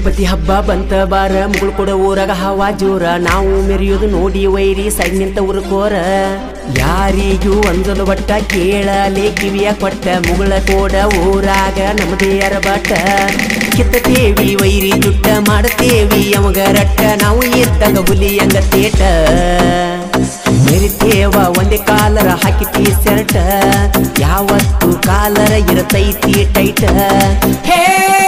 ಗಣಪತಿ ಹಬ್ಬ ಬಂತ ಬಾರ ಮುಗುಳು ಕೊಡ ಊರಾಗ ಹವಾ ಜೋರ ನಾವು ಮೆರೆಯೋದು ನೋಡಿ ವೈರಿ ಸೈಡ್ ನಿಂತ ಉರ್ಕೋರ ಯಾರಿಗೂ ಅಂಜಲು ಬಟ್ಟ ಕೇಳಲೆ ಕಿವಿಯ ಕೊಟ್ಟ ಮುಗುಳ ಕೋಡ ಊರಾಗ ನಮ್ಮದೇ ಅರಬಾಟ ಕಿತ್ತತೇವಿ ವೈರಿ ಜುಟ್ಟ ಮಾಡತೇವಿ ಅವಾಗ ರಟ್ಟ ನಾವು ಎದ್ದಾಗ ಹುಲಿ ಹಂಗ ತೇಟ ಮೆರಿತೇವ ಒಂದೇ ಕಾಲರ ಹಾಕಿತಿ ಶರ್ಟ ಯಾವತ್ತು ಕಾಲರ ಇರತೈತಿ ಟೈಟ ಹೇ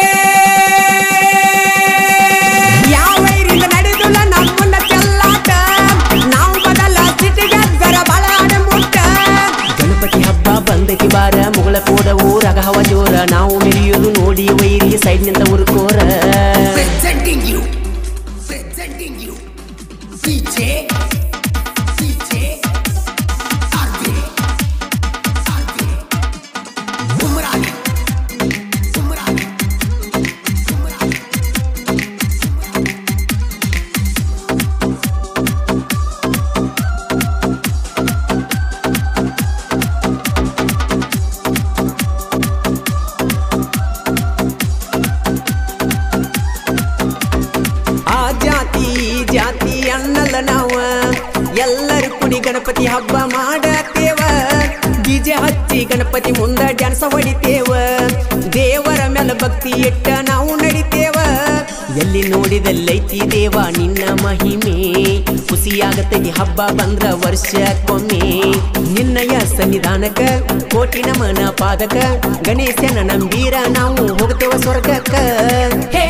ಯಾವ ವೈರಿಂದ ನಡೆದುಲ್ಲ ನಮ್ಮನ್ನ ಚೆಲ್ಲಾಟ ನಾವು ಬದಲ ಸಿಟಿಗದ್ದರ ಬಲಾಡ ಮುಟ್ಟ ಗಣಪತಿ ಹಬ್ಬ ಬಂದಕಿ ಬಾರ ಮುಗಳ ಕೋಡ ಊರಾಗ ಹವ ಜೋರ ನಾವು ಮೆರೆಯೋದು ನೋಡಿ ವೈರಿ ಸೈಡ್ ನಿಂತ ಉರ್ಕೋರ Presenting you, presenting you, DJ, DJ, RJ, RJ, Umrani, Umrani, Umrani. ಆ ಜಾತಿ ಈ ಜಾತಿ ಅನ್ನಲ್ಲ ನಾವ ಎಲ್ಲರೂ ಕುಡಿ ಗಣಪತಿ ಹಬ್ಬ ಮಾಡತೇವ ಡಿಜೆ ಹಚ್ಚಿ ಗಣಪತಿ ಮುಂದ ಡ್ಯಾನ್ಸ ಹೊಡಿತೇವ ದೇವರ ಮೇಲೆ ಭಕ್ತಿ ಇಟ್ಟ ನಾವು ನಡಿತೇವ ಎಲ್ಲಿ ನೋಡಿದಲ್ಲೈತಿ ದೇವ ನಿನ್ನ ಮಹಿಮೆ ಖುಷಿಯಾಗತ್ತೆ ಈ ಹಬ್ಬ ಬಂದ್ರ ವರ್ಷಕ್ಕೊಮ್ಮೆ ನಿನ್ನಯ ಸನ್ನಿಧಾನಕ ಕೋಟಿ ನಮನ ಪಾದಕ ಗಣೇಶನ ನಂಬೀರ ನಾವು ಹೋಗ್ತೇವ ಸ್ವರ್ಗಕ್ಕ ಹೇ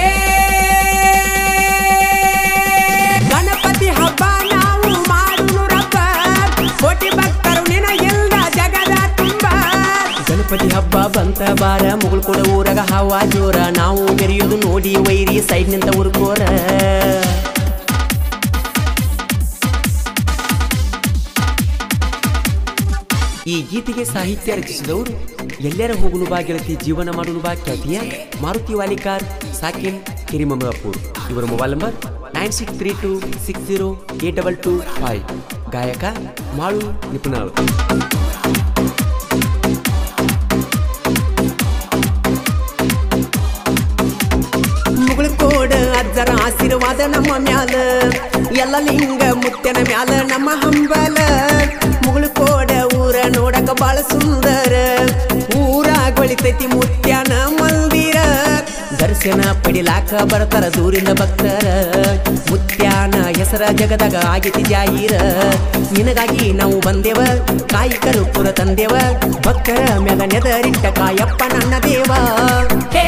ಗಣಪತಿ ಹಬ್ಬ ನಾವು ಮಾಡುನು ರಬ್ಬ ಕೋಟಿ ಭಕ್ತರು ನಿನಗಿಲ್ದ ಜಗದ ತುಂಬ ಗಣಪತಿ ಹಬ್ಬ ಬಂತ ಬಾರ ಮುಗುಳು ಕೊಡ ಊರಾಗ ಹವಾ ಜೋರ ನಾವು ಮೆರೆಯೋದು ನೋಡಿ ವೈರಿ ಸೈಡ್ ನಿಂತ ಉರ್ಕೋರ ಈ ಗೀತೆಗೆ ಸಾಹಿತ್ಯ ರಚಿಸಿದವರು ಎಲ್ಲರ ಹೋಗಲು ಬಾ ಗೆಳತಿ ಜೀವನ ಮಾಡಲು ಬಾ ಖ್ಯಾತಿಯ ಮಾರುತಿ ವಾಲಿಕಾರ್ ಸಾಕಿನ್ ಹಿರಿಮಮಪುರ್ ಇವರ mobile number nine six three two six zero eight double two five ಗಾಯಕ ಮಾಳು ನಿಪುಣಾಳು ಮುಗುಳು ಕೋಡ ಅಜ್ಜರ ಆಶೀರ್ವಾದ ನಮ್ಮ ಮ್ಯಾಲ ಎಲ್ಲ ಲಿಂಗ ಮುತ್ಯನ ಮ್ಯಾಲ ನಮ್ಮ ಹಂಬಲ ಮುಗುಳು ಕೋಡ ಊರ ನೋಡಕ ಬಾಳ ಸುಂದರ ಊರಾಗ ಹೊಳಿತೈತಿ ಮುತ್ಯನ ಮಂದಿರ ದರ್ಶನ ಪಡಿಲಾಕ ಬರ್ತಾರ ದೂರಿಂದ ಭಕ್ತರ ಮುತ್ಯಾನ ಹೆಸರ ಜಗದಾಗ ಆಗೈತಿ ಜಾಹೀರ ನಿನಗಾಗಿ ನಾವು ಬಂದೆವ ಕಾಯಿಕರು ಪುರ ತಂದೆವ ಭಕ್ತರ ಮ್ಯಾಗ ನೆದರಿಟ್ಟ ಕಾಯಪ್ಪ ನನ್ನ ದೇವ ಹೇ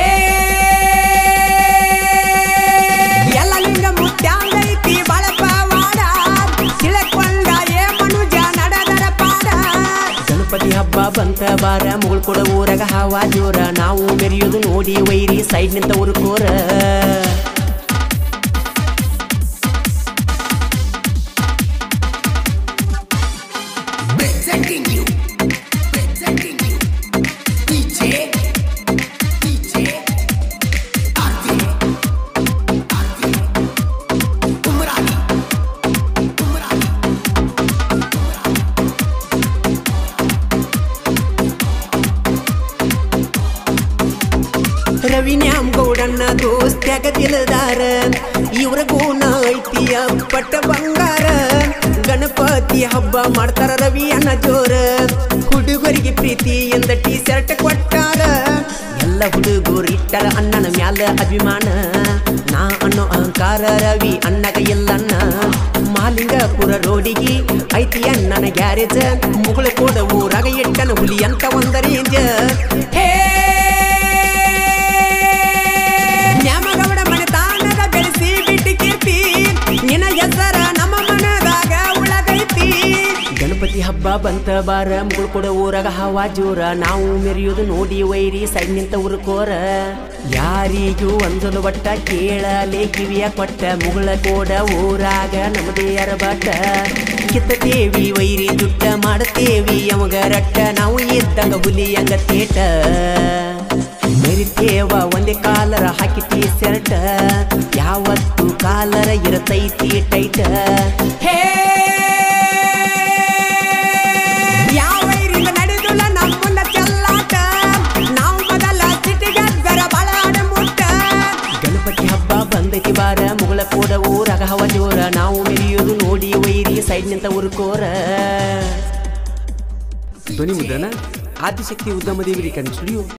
ಎಲ್ಲ ಲಿಂಗ ಮುತ್ಯಾಂಗೈತಿ ಬಳಪವಾಡ ತಿಳಕೊಂಡ ಏ ಮನುಜ ನಡೆದರ ಪಾಡ ಗಣಪತಿ ಹಬ್ಬ ಬಂತ ಬಾರ ಮುಗುಳು ಕೊಡ ಊರಾಗ ಹವಾ ಜೋರ ನಾವು ಮೆರೆಯೋದು ನೋಡಿ ವೈರಿ ಸೈಡ್ ನಿಂತ ಉರ್ಕೋರ Presenting you, presenting you, DJ, DJ, RJ, RJ, Umrani, Umrani. ರವಿನ್ಯಾಮ್ ಗೌಡನ್ನ ದೋಸ್ತ್ಯಾಗ ತಿಳದಾರ ಇವ್ರ ಗುಣ ಐತಿಯ ಪಟ್ಟ ಬಂಗಾರ ಗಣಪತಿ ಹಬ್ಬ ಮಾಡ್ತಾರ ರವಿ ಅಣ್ಣ ಜೋರ ಹುಡುಗರಿಗೆ ಪ್ರೀತಿಯಿಂದ ಟೀ ಶರ್ಟ್ ಕೊಟ್ಟಾರ ಎಲ್ಲ ಹುಡುಗರು ಇಟ್ಟರ ಅಣ್ಣನ ಮ್ಯಾಲ ಅಭಿಮಾನ ನಾ ಅನ್ನೋ ಅಹಂಕಾರ ರವಿ ಅಣ್ಣಗ ಎಲ್ಲಣ್ಣ ಮಾಲಿಂಗಪುರ ರೋಡಿಗೆ ಐತಿ ಅಣ್ಣನ ಗ್ಯಾರೇಜ್ ಮುಗುಳ ಕೋಡ ಊರಾಗ ಇಟ್ಟನ ಹುಲಿ ಅಂತ ಒಂದ ರೇಂಜ್ ಹೇ ನ್ಯಾಮಗೌಡ ಮನೆತಾನದ ಬೆಳೆಸಿ ಬಿಟ್ಟು ಕೀರ್ತಿ ನಿನ ಹೆಸರ ನಮ್ಮ ಮನದಾಗ ಉಳದೈತಿ ಗಣಪತಿ ಹಬ್ಬ ಬಂತ ಬಾರ ಮುಗುಳು ಕೊಡ ಊರಾಗ ಹವಾ ಜೋರ ನಾವು ಮೆರೆಯೋದು ನೋಡಿ ವೈರಿ ಸೈಡ್ ನಿಂತ ಉರ್ಕೋರ ಯಾರಿಗೂ ಅಂಜಲು ಬಟ್ಟ ಕೇಳಲೆ ಕಿವಿಯ ಕೊಟ್ಟ ಮುಗುಳ ಕೋಡ ಊರಾಗ ನಮ್ಮದೇ ಅರಬಾಟ ಕಿತ್ತತೇವಿ ವೈರಿ ಜುಟ್ಟ ಮಾಡತೇವಿ ಅವಾಗ ರಟ್ಟ ನಾವು ಎದ್ದಂಗ ಹುಲಿ ಹಂಗ ತೇಟ ಮೆರಿತೇವ ಒಂದೇ ಕಾಲರ ಹಾಕಿತಿ ಶರ್ಟ ಯಾವತ್ತು ಕಾಲರ ಇರತೈತಿ ಟೈಟ ಹೇ ಯಾವ ವೈರಿಂದ ನಡೆದುಲ್ಲ ನಮ್ಮನ್ನ ಚೆಲ್ಲಾಟ ನಾವು ಮೊದಲ ಸಿಟಿಗದ್ದರ ಬಲಾಡ ಮುಟ್ಟ ಗಣಪತಿ ಹಬ್ಬ ಕೋಡ ಊರಾಗ ಹವ ಜೋರ ನಾವು ಮೆರೆಯೋದು ನೋಡಿ ವೈರಿ ಸೈಡ್ ನಿಂತ ಉರ್ಕೋರ ಧ್ವನಿ ಮುದ್ರಣ ಆದಿಶಕ್ತಿ ಉದ್ಯಮ ದೇವರಿ ಕಣ್ ಸ್ಟುಡಿಯೋ